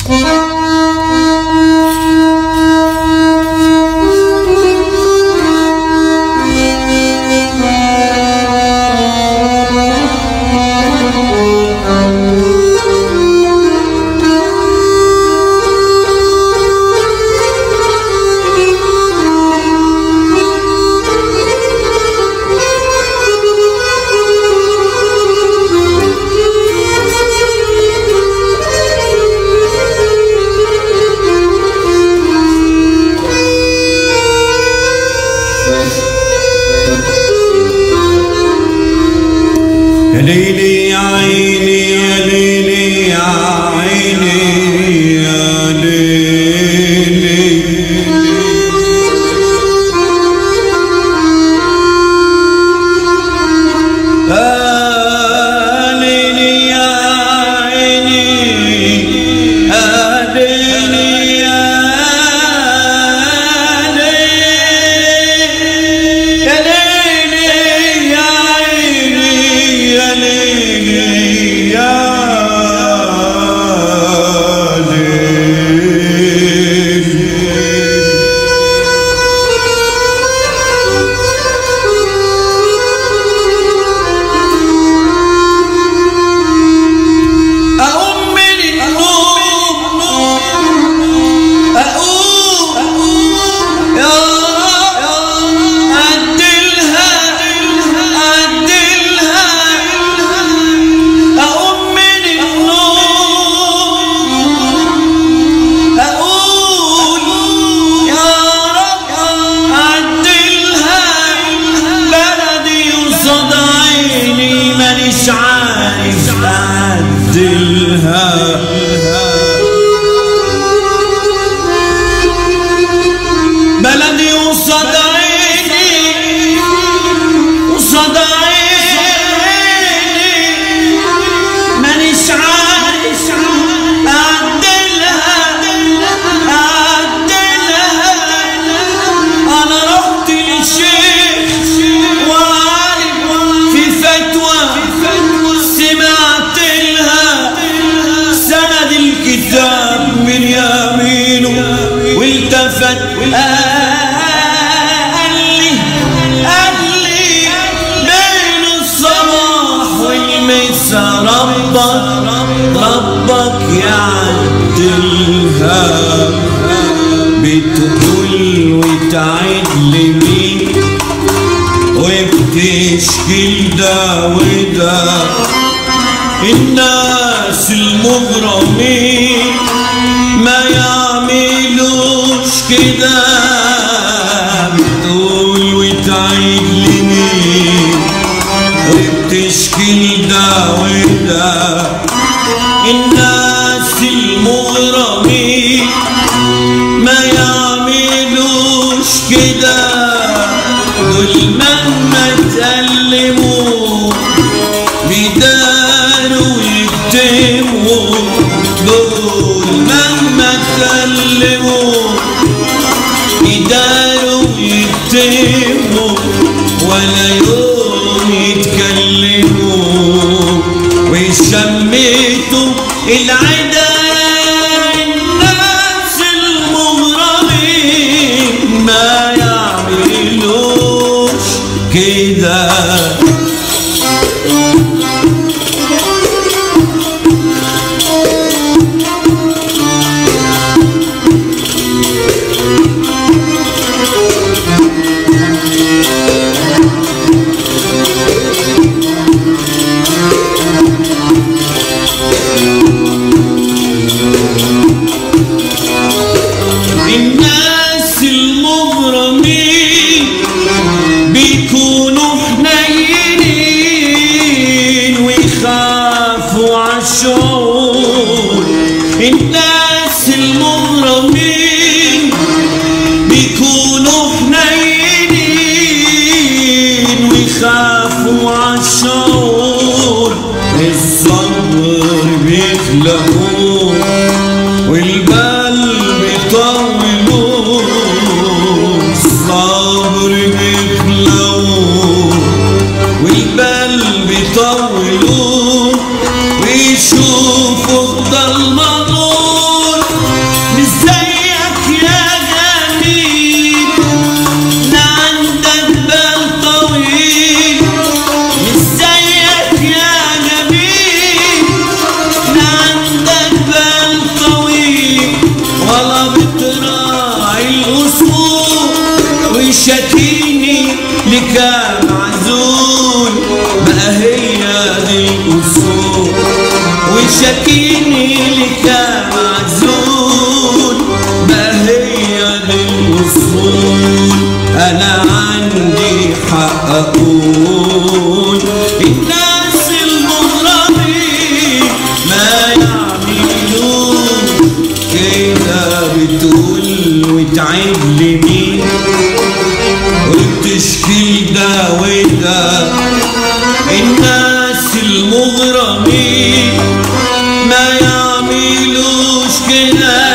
يا ليلي يا عيني يا ليلي يا عيني يا ليلي يا ليلي يا عيني يا ليلي يا ليلي يا ليلي يا عيني يا ليلي يا ليلي أقوم من النوم أقوم يا رب أدلها أدلها أقوم من النوم أقول يا رب أدلها بلدي قصاد عيني مانيش عارف أعدلها بلدي قصاد عيني قصاد عيني مانيش عارف أعدلها أعدلها أنا رحت للشيخ وعارف في فتوى سمعت لها سند الكتاب من يمينه والتفت قال لي قال لي بين الصباح والمساء ربك ربك يعدلها بتقول وتعد لمين وبتشكي ده وده الناس المغرمين ما يعملوش كده بتقول وتعيد لمين وبتشكي ده وده الناس المغرمين ما يعملوش كده دول مهما تألموا بيداروا يكتموا دول مهما تألموا بيداروا يكتموا ولا يوم يتكلموا ويشمتوا العدا الناس المغرمين ما يعملوش كده الناس المغرمين بيكونوا حنينين ويخافوا عالشعور الناس المغرمين بيكونوا حنينين ويخافوا عالشعور الصبر بيخلقوه والبال بيطولوه الصبر بيخلقوه والبال بيطولوه ويشوفوا الضلمة نور شاكيني لك معزول ما هي دي الوصول انا عندي حق اقول الناس المغرمين ما يعملون كده بتقول وتعيب لمين وبتشكي ده وده الناس المغرمين ما يعملوش كده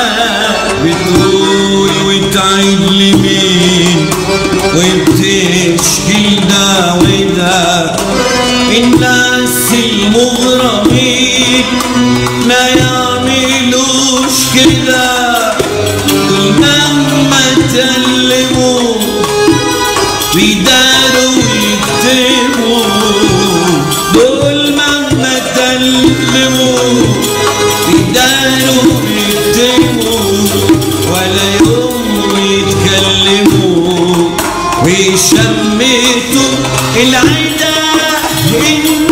بتقول وتعيد لمين وبتشكي ده وده الناس المغرمين ما يعملوش كده دول مهما تلموا بيداروا ويكتبوا دول مهما تلموا بيداروا ويكتبوا ولا يوم يتكلموا ويشمتوا العدا